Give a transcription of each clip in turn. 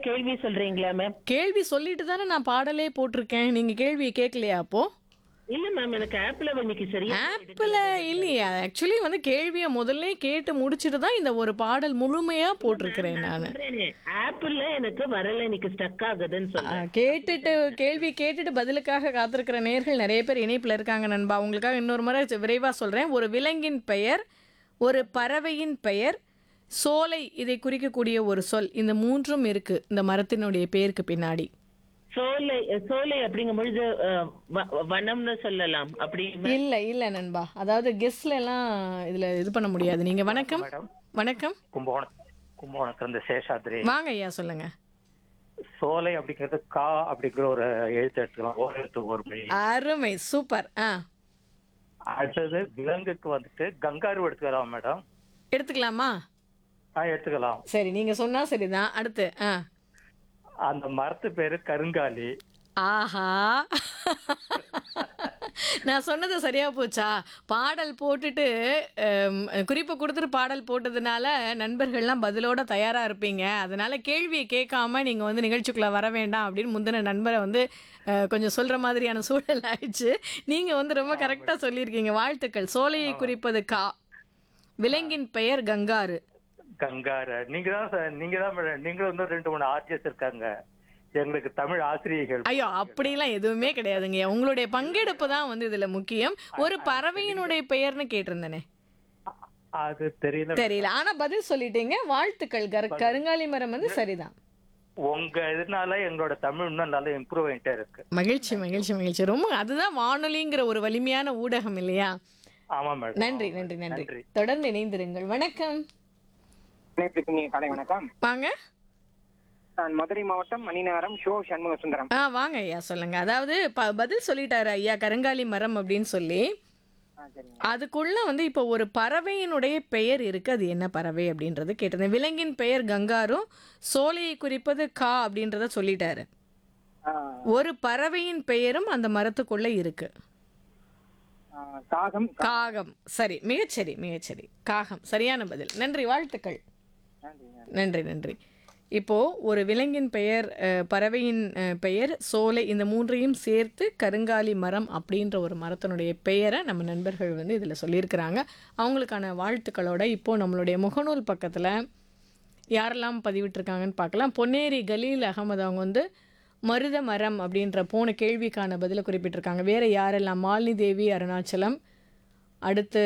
கேள்வி சொல்றீங்களா மேம் கேள்வி சொல்லிட்டு தானே நான் பாடலே போட்டிருக்கேன் நீங்க கேள்வியை கேட்கலையா அப்போ இல்ல மேம் எனக்கு ஆப்ல இன்னைக்கு சரியா ஆப்பிள் இல்லையா ஆக்சுவலி வந்து கேள்வியை முதல்ல கேட்டு முடிச்சிட்டு தான் இந்த ஒரு பாடல் முழுமையா போட்டிருக்கிறேன் நான் ஆப்பிள்ல எனக்கு வரல இன்னைக்கு ஸ்டக் ஆகுதுன்னு சொல்றேன் கேட்டுட்டு கேள்வி கேட்டுட்டு பதிலுக்காக காத்திருக்கிற நேர்கள் நிறைய பேர் இணைப்பில் இருக்காங்க நண்பா உங்களுக்காக இன்னொரு முறை விரைவாக சொல்கிறேன் ஒரு விலங்கின் பெயர் ஒரு பறவையின் பெயர் சோலை இதை குறிக்கக்கூடிய ஒரு சொல் இந்த மூன்றும் இருக்கு இந்த மரத்தினுடைய பேருக்கு பின்னாடி சோலை சோலை அப்படிங்கும் பொழுது அஹ், வ- வனம்னு சொல்லலாம் அப்படி இல்லை இல்லை நண்பா அதாவது கெஸ்ட்ல எல்லாம் இதில் இது பண்ண முடியாது நீங்கள் வணக்கம் வணக்கம் கும்பகோணம் கும்பகோணத்துல இருந்து சேஷாத்ரி வாங்க ஐயா சொல்லுங்க சோலை அப்படிங்கிறது கா அப்படிங்கிற ஒரு எழுத்து எடுத்துக்கலாம் ஒரு எழுத்து ஒரு மொழி அருமை சூப்பர் ஆ அடுத்தது விலங்குக்கு வந்துட்டு கங்காரு எடுத்துக்கலாம் மேடம் எடுத்துக்கலாமா ஆ எடுத்துக்கலாம் சரி நீங்கள் சொன்னால் சரிதான் அடுத்து ஆ அந்த மரத்து பேரு கருங்காலி ஆஹா நான் சொன்னது சரியா போச்சா பாடல் போட்டுட்டு ஹம், குறிப்பு கொடுத்துட்டு பாடல் போட்டதுனால நண்பர்கள்லாம் பதிலோட தயாரா இருப்பீங்க அதனால கேள்வியை கேட்காம நீங்க வந்து நிகழ்ச்சிக்குள்ள வர வேண்டாம் அப்படின்னு முந்தின நண்பரை வந்து அஹ், கொஞ்சம் சொல்ற மாதிரியான சூழல் ஆயிடுச்சு நீங்க வந்து ரொம்ப கரெக்டா சொல்லியிருக்கீங்க வாழ்த்துக்கள் சோலையை குறிப்பது கா விலங்கின் பெயர் கங்காரு கங்காரு நீங்க தான் சார் நீங்க தான் மேடம் நீங்களும் வந்து ரெண்டு மூணு ஆர்டிஎஸ் இருக்காங்க எங்களுக்கு தமிழ் ஆசிரியர்கள் ஐயோ அப்படிலாம் எதுவுமே கிடையாதுங்க உங்களுடைய பங்கெடுப்பு தான் வந்து இதுல முக்கியம் ஒரு பறவையினுடைய பெயர்னு கேட்டிருந்தேனே அது தெரியல தெரியல ஆனா பதில் சொல்லிட்டீங்க வாழ்த்துக்கள் கரு கருங்காலி மரம் வந்து சரிதான் உங்க இதனால எங்களோட தமிழ் இன்னும் நல்லா இம்ப்ரூவ் ஆயிட்டே இருக்கு மகிழ்ச்சி மகிழ்ச்சி மகிழ்ச்சி ரொம்ப அதுதான் வானொலிங்கிற ஒரு வலிமையான ஊடகம் இல்லையா ஆமா மேடம் நன்றி நன்றி நன்றி நன்றி. தொடர்ந்து இணைந்திருங்கள் வணக்கம் அனைவருக்கும் இனிய காலை வணக்கம் வாங்க நான் மதுரை மாவட்டம் மணிநகரம் ஷோ சண்முக சுந்தரம் ஆ வாங்க ஐயா சொல்லுங்க அதாவது ப- பதில் சொல்லிட்டாரு ஐயா கருங்காலி மரம் அப்படின்னு சொல்லி ஆ, சரிங்க அதுக்குள்ள வந்து இப்போ ஒரு பறவையினுடைய பெயர் இருக்கு அது என்ன பறவை அப்படின்றது கேட்டது விலங்கின் பெயர் கங்காரும் சோலையை குறிப்பது கா அப்படின்றத சொல்லிட்டாரு ஆ, ஒரு பறவையின் பெயரும் அந்த மரத்துக்குள்ள இருக்கு ஆ, காகம் காகம் சரி மிகச்சரி மிகச்சரி காகம் சரியான பதில் நன்றி வாழ்த்துக்கள் நன்றிங்க. நன்றி நன்றி இப்போ ஒரு விலங்கின் பெயர் அஹ், பறவையின் அஹ், பெயர் சோலை இந்த மூன்றையும் சேர்த்து கருங்காலி மரம் அப்படின்ற ஒரு மரத்தினுடைய பெயரை நம்ம நண்பர்கள் வந்து இதில் சொல்லியிருக்கிறாங்க அவங்களுக்கான வாழ்த்துக்களோட இப்போ நம்மளுடைய முகநூல் பக்கத்தில் யாரெல்லாம் பதிவிட்டிருக்காங்கன்னு பார்க்கலாம் பொன்னேரி கலீல் அகமது அவங்க வந்து மருத மரம் அப்படின்ற போன கேள்விக்கான பதிலை குறிப்பிட்டிருக்காங்க வேறு யாரெல்லாம் மாலினி தேவி அருணாச்சலம் அடுத்து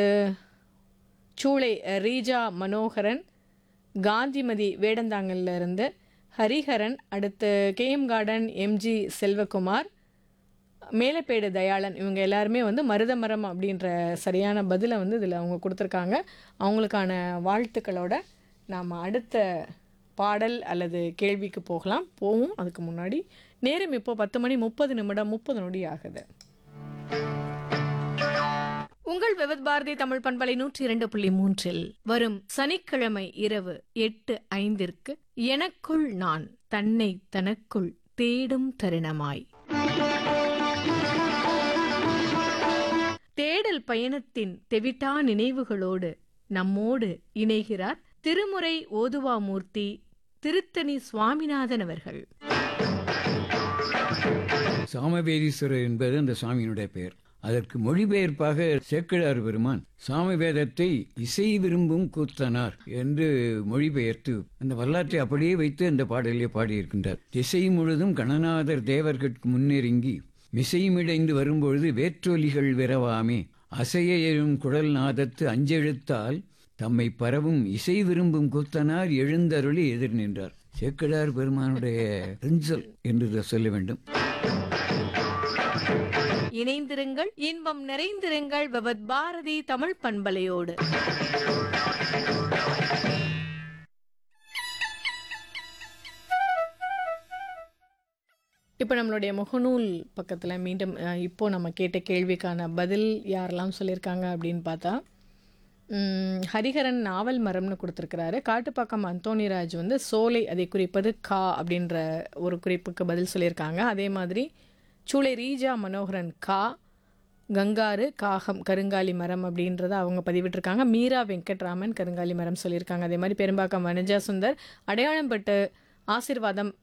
சூளை அஹ், ரீஜா மனோகரன் காந்திமதி வேடந்தாங்கல்ல இருந்து ஹரிஹரன் அடுத்து KM garden MG Selvakumar Melappedu Dayalan இவங்க எல்லாருமே வந்து மருதமரம் அப்படின்ற சரியான பதிலை வந்து இதில் அவங்க கொடுத்துருக்காங்க அவங்களுக்கான வாழ்த்துக்களோட நாம் அடுத்த பாடல் அல்லது கேள்விக்கு போகலாம் போவோம் அதுக்கு முன்னாடி நேரம் இப்போ பத்து மணி முப்பது நிமிடம் முப்பது நொடி ஆகுது உங்கள் விவத் பாரதி தமிழ் பண்பலை நூற்றி இரண்டு புள்ளி மூன்றில் வரும் சனிக்கிழமை இரவு எட்டு ஐந்திற்கு எனக்குள் நான் தன்னை தனக்குள் தேடும் தருணமாய் தேடல் பயணத்தின் தெவிட்டா நினைவுகளோடு நம்மோடு இணைகிறார் திருமுறை ஓதுவாமூர்த்தி திருத்தணி சுவாமிநாதன் அவர்கள் சாமவேதீஸ்வரர் என்பது அந்த சாமியினுடைய பெயர் அதற்கு மொழிபெயர்ப்பாக சேக்கிழார் பெருமான் சாமவேதத்தை இசை விரும்பும் கூத்தனார் என்று மொழிபெயர்த்து அந்த வரலாற்றை அப்படியே வைத்து அந்த பாடலிலே பாடியிருக்கின்றார் திசை முழுதும் கணநாதர் தேவர்கட்கு முன்னெருங்கி மிசைமிடைந்து வரும்பொழுது வேற்றொலிகள் விரவாமே அசைய எழும் குழல் நாதத்து அஞ்செழுத்தால் தம்மை பரவும் இசை விரும்பும் கூத்தனார் எழுந்தருளி எதிர் நின்றார் சேக்கிழார் பெருமானுடைய பெஞ்சல் என்று இதை சொல்ல வேண்டும் இணைந்திருங்கள் இன்பம் நிறைந்திருங்கள் விவத் பாரதி தமிழ் பண்பலையோடு இப்போ நம்மளுடைய முகநூல் பக்கத்தில் மீண்டும் அஹ், இப்போ நம்ம கேட்ட கேள்விக்கான பதில் யாரெல்லாம் சொல்லியிருக்காங்க அப்படின்னு பார்த்தா உம், ஹரிஹரன் நாவல் மரம்னு கொடுத்துருக்கிறாரு காட்டுப்பாக்கம் அந்தோணிராஜ் வந்து சோலை அதை குறிப்பது கா அப்படின்ற ஒரு குறிப்புக்கு பதில் சொல்லியிருக்காங்க அதே மாதிரி சூளை ரீஜா மனோகரன் கா கங்காரு காகம் கருங்காலி மரம் அப்படின்றத அவங்க பதிவிட்டிருக்காங்க மீரா வெங்கட்ராமன் கருங்காலி மரம் சொல்லியிருக்காங்க அதே மாதிரி பெரும்பாக்கம் வனஜா சுந்தர் அடையாளம்பட்டு ஆசிர்வாதம்